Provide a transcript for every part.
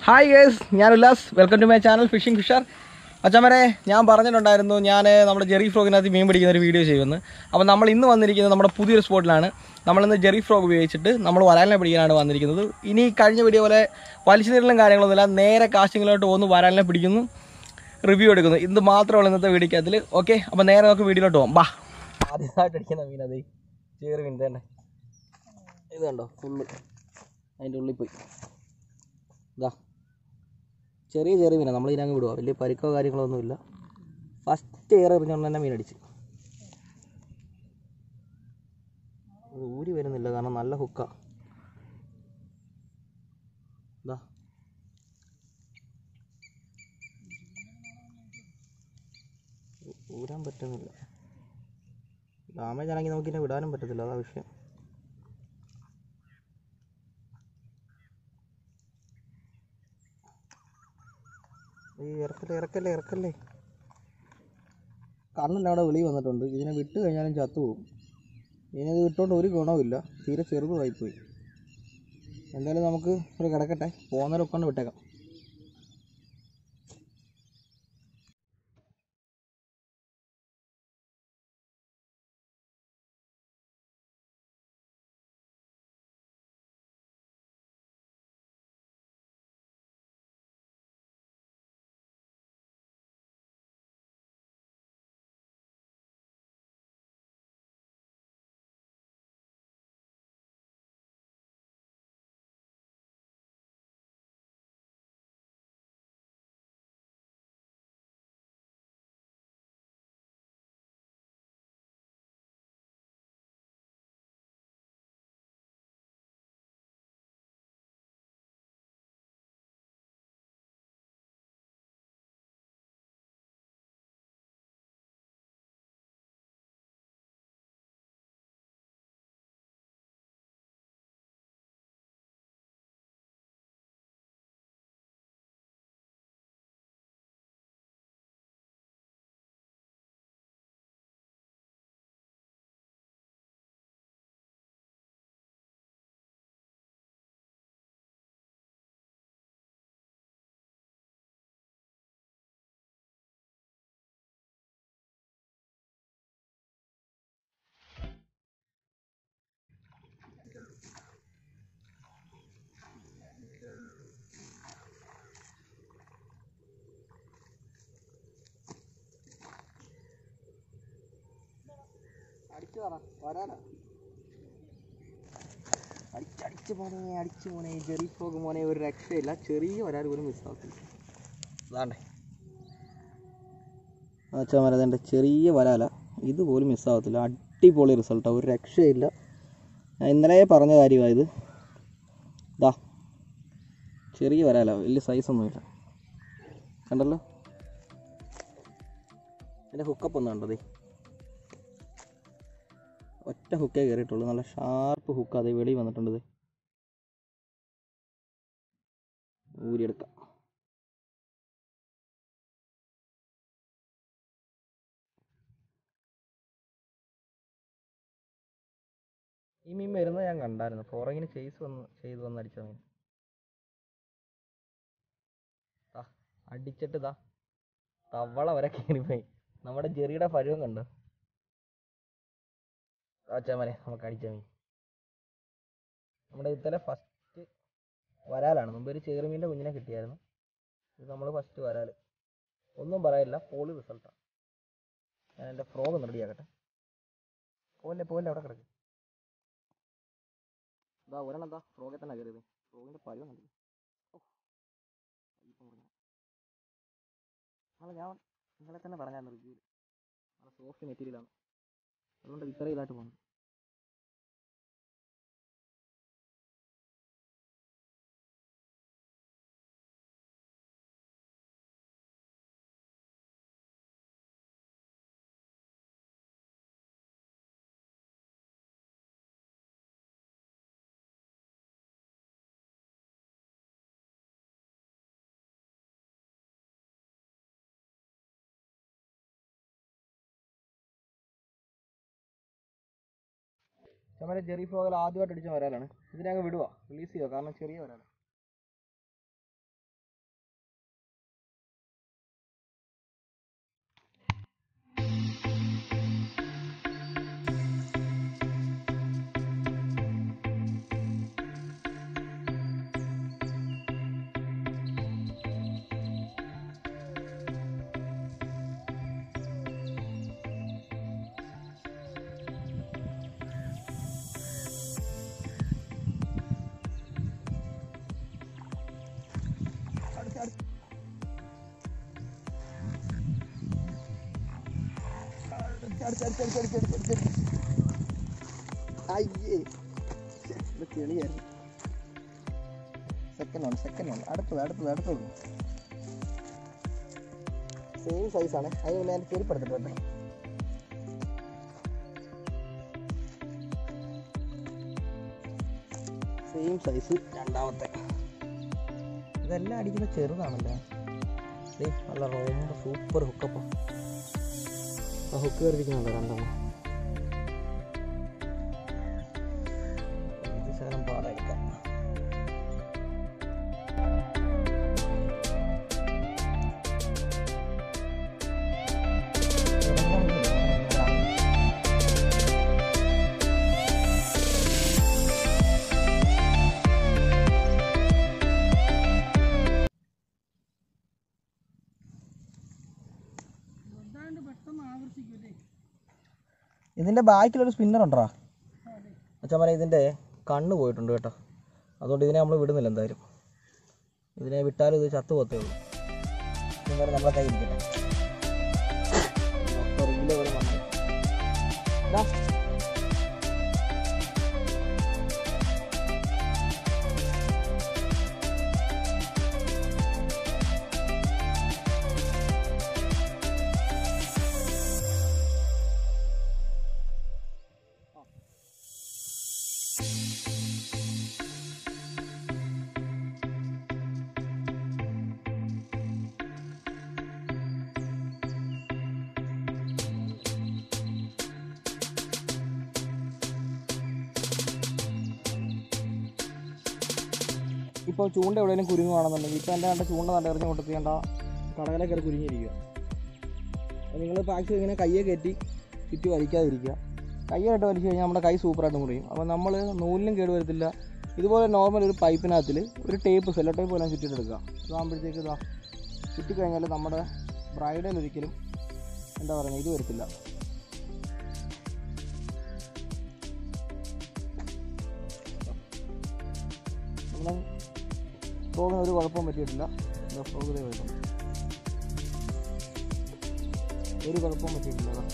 Hi guys ഞാൻ Ullas welcome to my channel fishing fisher അച്ഛമ്മരെ ഞാൻ പറഞ്ഞിട്ടുണ്ടായിരുന്നു ഞാൻ നമ്മുടെ ജെറി ഫ്രോഗിനകത്ത് മീൻ പിടിക്കുന്ന ഒരു വീഡിയോ ചെയ്യുമെന്ന് അപ്പോൾ നമ്മൾ ഇന്ന് വന്നിരിക്കുന്നത് നമ്മുടെ പുതിയൊരു സ്പോട്ടിലാണ് നമ്മളിന്ന് ജെറി ഫ്രോഗ് ഉപയോഗിച്ചിട്ട് നമ്മൾ വരാലിനെ പിടിക്കാനാണ് വന്നിരിക്കുന്നത് ഇനി കഴിഞ്ഞ വീഡിയോ പോലെ വലിച്ചു നീരലും കാര്യങ്ങളൊന്നുമില്ല നേരെ കാസ്റ്റിങ്ങിലോട്ട് പോകുന്നു വരാലിനെ പിടിക്കുന്നു റിവ്യൂ എടുക്കുന്നു ഇത് മാത്രമുള്ള ഇന്നത്തെ വീഡിയോക്കകത്തിൽ ഓക്കെ അപ്പോൾ നേരെ നമുക്ക് വീഡിയോയിലോട്ട് പോകാം ബാ ആദ്യമായിട്ട് അടിക്കുന്ന മീൻ അതേ ചെറിയ മീൻ തന്നെ ഇത് കണ്ടോ ഫുള്ള് അതിൻ്റെ ഉള്ളിൽ പോയി ഇതാ ചെറിയ ചെറിയ മീനാണ് നമ്മൾ ഇതിനങ്ങ് വിടുക വലിയ പരിക്കോ കാര്യങ്ങളോ ഒന്നുമില്ല ഫസ്റ്റ് എയർ എറിഞ്ഞുകൊണ്ട് തന്നെ മീൻ അടിച്ച് ഇത് ഊരി വരുന്നില്ല കാരണം നല്ല ഹുക്ക ഇതാ ഊ- ഊരാൻ പറ്റുന്നില്ല ഡാമേജ് ആണെങ്കിൽ നമുക്കിന്നെ വിടാനും പറ്റത്തില്ല അതാ വിഷയം ഈ ഇറക്കല്ലേ ഇറക്കല്ലേ ഇറക്കല്ലേ കണ്ണിൻ്റെ അവിടെ വെളി വന്നിട്ടുണ്ട് ഇതിനെ വിട്ട് കഴിഞ്ഞാലും ചത്തുപോകും ഇതിനത് വിട്ടുകൊണ്ട് ഒരു ഗുണവുമില്ല തീരെ ചെറുതായിപ്പോയി എന്തായാലും നമുക്ക് ഒരു കിടക്കട്ടെ പോകുന്നവരൊക്കെ കൊണ്ട് വിട്ടേക്കാം അടിച്ചു പറ വരാനാ അടിച്ചടിച്ച് പോണേ അടിച്ച് പോണേ ചെറിയ ഫ്രോഗ് മോനെ ഒരു രക്ഷയില്ല ചെറിയ വരാൽ പോലും മിസ്സാകത്തില്ല അതാണ്ടേ അച്ഛാ മരതൻ്റെ ചെറിയ വരാല ഇതുപോലും മിസ്സാകത്തില്ല അടിപൊളി റിസൾട്ടാണ് ഒരു രക്ഷയില്ല ഞാൻ ഇന്നലെ പറഞ്ഞ കാര്യമായത് ഇതാ ചെറിയ വരാല വലിയ സൈസൊന്നുമില്ല കണ്ടല്ലോ എൻ്റെ ഹുക്കപ്പ് ഒന്നും കണ്ടതേ ഒറ്റ ഹുക്കേ കയറിയിട്ടുള്ളൂ നല്ല ഷാർപ്പ് ഹുക്ക് അതേ വെളി വന്നിട്ടുണ്ട് ദേ. ഊരിയെടുക്കാം ഈ മീൻ വരുന്നത് ഞാൻ കണ്ടായിരുന്നു പുറകിന് ചേസ് വന്ന് ചെയ്ത് വന്ന് അടിച്ച മീൻ ദാ, അടിച്ചിട്ട് ഇതാ തവള വരെ കയറിപ്പോയി നമ്മുടെ ജെറിയുടെ പരുവം കണ്ടോ അച്ഛാമനെ നമുക്ക് അടിച്ച മീൻ നമ്മുടെ ഇത്തലെ ഫസ്റ്റ് വരാലാണ് മുമ്പ് ഒരു ചെറുമീൻ്റെ കുഞ്ഞിനെ കിട്ടിയായിരുന്നു ഇത് നമ്മൾ ഫസ്റ്റ് വരാൽ ഒന്നും പറയില്ല പോളി റിസൾട്ടാണ് ഞാൻ എൻ്റെ ഫ്രോഗ് ഒന്ന് റെഡിയാക്കട്ടെ പോലെ പോലെ അവിടെ കിടക്കും ഇതാ ഒരെണ്ണം എന്താ ഫ്രോഗെ തന്നെ കയറിയത് ഫ്രോഗിൻ്റെ പരുവം കണ്ടില്ല ഓ ഇപ്പം മുറിഞ്ഞു നാളെ ഞാൻ ഇന്നലെ തന്നെ പറഞ്ഞായിരുന്നു റിവ്യൂവിൽ നല്ല സോഫ്റ്റ് മെറ്റീരിയലാണ് അതുകൊണ്ട് ഇത്ര ഇതായിട്ട് പോകുന്നു ചമര ജെറി ഫ്രോഗിൽ ആദ്യമായിട്ട് അടിച്ച വരാലാണ് ഇതിനെ അങ്ങ് വിടുക റിലീസ് ചെയ്യുക കാരണം ചെറിയ വരാലാണ് അടുത്ത് അടുത്ത് അടുത്ത് അടുത്ത് അടുത്ത് അടുത്ത് അയ്യേ ശ്ശെ, ഇത് ചെളിയായിരുന്നു സെക്കൻഡ് ആണ് സെക്കൻഡ് ആണ് അടുത്തത് അടുത്തത് അടുത്തത് സെയിം സൈസാണ് അതിന് മുന്നേ ഞാൻ ചെരുപ്പെടുത്തിട്ട് വന്നെ സെയിം സൈസ് രണ്ടാമത്തെ ഇതെല്ലാം അടിക്കുന്ന ചെറുതാണല്ലേ ദേ, നല്ല റോമ്പ് സൂപ്പർ ഹുക്കപ്പം ആ ഹുക്ക് കയറിയിരിക്കുന്നുണ്ടോ രണ്ടെണ്ണം ഇത് ശകലം പാടായിരിക്കാം ഇതിൻ്റെ ബാക്കിലൊരു സ്പിന്നർ ഉണ്ടോ അച്ഛൻ പറയാം ഇതിൻ്റെ കണ്ണ് പോയിട്ടുണ്ട് കേട്ടോ അതുകൊണ്ട് ഇതിനെ നമ്മൾ വിടുന്നില്ല എന്തായാലും ഇതിനെ വിട്ടാലും ഇത് ചത്തു പോത്തേ ഉള്ളൂ എന്തായാലും നമ്മളെ കൈ ഇരിക്കട്ടെ മൊത്തം റീല് പോലെ വന്നു. ദാ. ഇപ്പോൾ ചൂണ്ട എവിടെയെങ്കിലും കുരുങ്ങുവാണെന്നുണ്ടെങ്കിൽ ഇപ്പോൾ എൻ്റെ കണ്ട ചൂണ്ട നല്ല എറിഞ്ഞ് കൊണ്ടു ചെയ്യേണ്ട കടകളെ കയറി കുരുങ്ങിയിരിക്കുക നിങ്ങൾ പാക്സ് ഇങ്ങനെ കയ്യെ കയറ്റി ചുറ്റി വലിക്കാതിരിക്കുക കയ്യായിട്ട് വലിച്ചു കഴിഞ്ഞാൽ നമ്മുടെ കൈ സൂപ്പറായിട്ട് മുറിയും അപ്പോൾ നമ്മൾ നൂലിനും കേട് വരത്തില്ല ഇതുപോലെ നോർമൽ ഒരു പൈപ്പിനകത്തിൽ ഒരു ടേപ്പ് സെല്ലോ ടേപ്പ് എല്ലാം ചുറ്റിട്ടെടുക്കുക ഇതാകുമ്പോഴത്തേക്ക് ഇതാ ചുറ്റിക്കഴിഞ്ഞാൽ നമ്മുടെ ബ്രൈഡൽ ഒരിക്കലും എന്താ പറയുക ഇത് വരത്തില്ല നമ്മുടെ ഫ്രോഗിന് ഒരു കുഴപ്പവും പറ്റിയിട്ടില്ല എന്താ ഫ്രോഗ് ഇതേ വരുന്നുണ്ട് ഒരു കുഴപ്പവും പറ്റിയിട്ടില്ല അതാ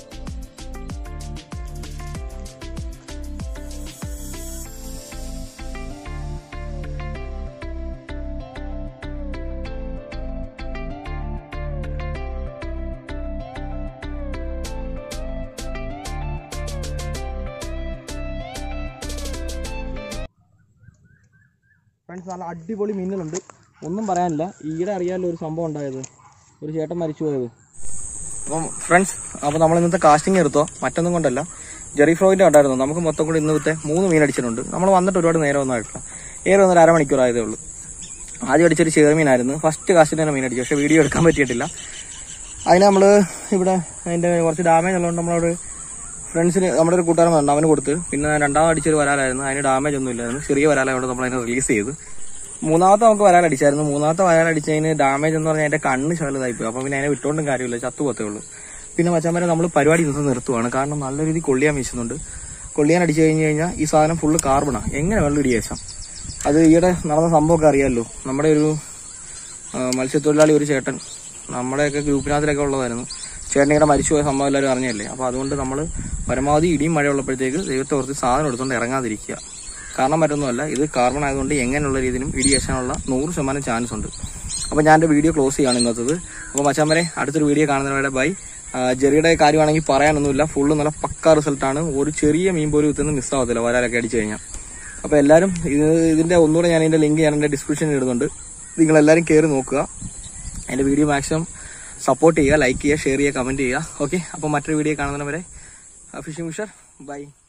ഫ്രണ്ട്സ് നല്ല അടിപൊളി മീനുകളുണ്ട് ഒന്നും പറയാനില്ല ഈയിടെ അറിയാമല്ലോ ഒരു സംഭവം ഉണ്ടായത് ഒരു ചേട്ടൻ മരിച്ചു പോയത് അപ്പം ഫ്രണ്ട്സ് അപ്പോൾ നമ്മൾ ഇന്നത്തെ കാസ്റ്റിംഗ് എടുത്തോ മറ്റൊന്നും കൊണ്ടല്ല ജെറി ഫ്രോയിൻ്റെ ഉണ്ടായിരുന്നു നമുക്ക് മൊത്തം കൂടി ഇന്നത്തെ മൂന്ന് മീൻ അടിച്ചിട്ടുണ്ട് നമ്മൾ വന്നിട്ട് ഒരുപാട് നേരം ഒന്നും ആയിട്ടില്ല ഏറെ ഒന്നൊരു അരമണിക്കൂർ ആയതേ ഉള്ളൂ ആദ്യം അടിച്ചൊരു ചെറുമീനായിരുന്നു ഫസ്റ്റ് കാസ്റ്റിന് തന്നെ മീൻ അടിച്ചു പക്ഷേ വീഡിയോ എടുക്കാൻ പറ്റിയിട്ടില്ല അതിന് നമ്മൾ ഇവിടെ അതിൻ്റെ കുറച്ച് ഡാമേജ് ഉള്ളതുകൊണ്ട് നമ്മളവിടെ ഫ്രണ്ട്സിന് നമ്മുടെ ഒരു കൂട്ടുകാരൻ വന്നു അവന് കൊടുത്ത് പിന്നെ രണ്ടാമത് അടിച്ചൊരു വരാലായിരുന്നു അതിന് ഡാമേജ് ഒന്നും ഇല്ലായിരുന്നു ചെറിയ വരാലായതുകൊണ്ട് നമ്മൾ അതിനെ റിലീസ് ചെയ്തു മൂന്നാമത്തെ നമുക്ക് വരാൽ അടിച്ചായിരുന്നു മൂന്നാമത്തെ വരാൽ അടിച്ചതിന് ഡാമേജ് എന്ന് പറഞ്ഞാൽ അതിന്റെ കണ്ണ് ശകലതായി പോയി അപ്പോൾ പിന്നെ അതിനെ വിട്ടോണ്ടും കാര്യമില്ല ചത്തു പോത്തേ ഉള്ളൂ പിന്നെ മച്ചാൻ നമ്മൾ പരിപാടി ഇന്നത്തെ നിർത്തുവാണ് കാരണം നല്ല രീതിയിൽ കൊള്ളിയാൻ വീശുന്നുണ്ട് കൊള്ളിയാൻ അടിച്ചു കഴിഞ്ഞ് കഴിഞ്ഞാൽ ഈ സാധനം ഫുള്ള് കാർബണാണ് എങ്ങനെ വെള്ളം ഇടിയേശം അത് ഈയിടെ നടന്ന സംഭവമൊക്കെ അറിയാമല്ലോ നമ്മുടെ ഒരു ആ, മത്സ്യത്തൊഴിലാളി ഒരു ചേട്ടൻ നമ്മുടെയൊക്കെ ഗ്രൂപ്പിനകത്തിലൊക്കെ ഉള്ളതായിരുന്നു ചേട്ടൻ ഇങ്ങനെ മരിച്ചുപോയ സംഭവം എല്ലാവരും അറിഞ്ഞല്ലേ അപ്പോൾ അതുകൊണ്ട് നമ്മൾ പരമാവധി ഇടിയും മഴ ഉള്ളപ്പോഴത്തേക്ക് ദൈവത്തെ ഓർത്ത് സാധനം എടുത്തുകൊണ്ട് ഇറങ്ങാതിരിക്കുക കാരണം മറ്റൊന്നുമല്ല ഇത് കാർബൺ ആയതുകൊണ്ട് എങ്ങനെയുള്ള രീതിയിലും ഇടി ഏശാനുള്ള നൂറ് ശതമാനം ചാൻസ് ഉണ്ട് അപ്പോൾ ഞാൻ എൻ്റെ വീഡിയോ ക്ലോസ് ചെയ്യാണ് ഇന്നത്തത് അപ്പോൾ മച്ചാൻ അടുത്തൊരു വീഡിയോ കാണുന്നവരുടെ ബൈ ആ, ജെറിയുടെ കാര്യമാണെങ്കിൽ പറയാനൊന്നുമില്ല ഫുള്ള് നല്ല പക്ക റിസൾട്ടാണ് ഒരു ചെറിയ മീൻ പോലും ഇതൊന്നും മിസ്സാവത്തില്ല വരാലൊക്കെ അടിച്ചു കഴിഞ്ഞാൽ അപ്പോൾ എല്ലാവരും ഇത് ഇതിൻ്റെ ഒന്നുകൂടെ ഞാൻ ഇതിൻ്റെ ലിങ്ക് ഞാൻ എൻ്റെ ഡിസ്ക്രിപ്ഷനിൽ ഇടുന്നുണ്ട് നിങ്ങളെല്ലാവരും കയറി നോക്കുക എൻ്റെ വീഡിയോ മാക്സിമം സപ്പോർട്ട് ചെയ്യുക ലൈക്ക് ചെയ്യുക ഷെയർ ചെയ്യുക കമൻറ്റ് ചെയ്യുക ഓക്കെ അപ്പോൾ മറ്റൊരു വീഡിയോ കാണുന്നവരെ ഫിഷിംഗ് ഫിഷർ ബൈ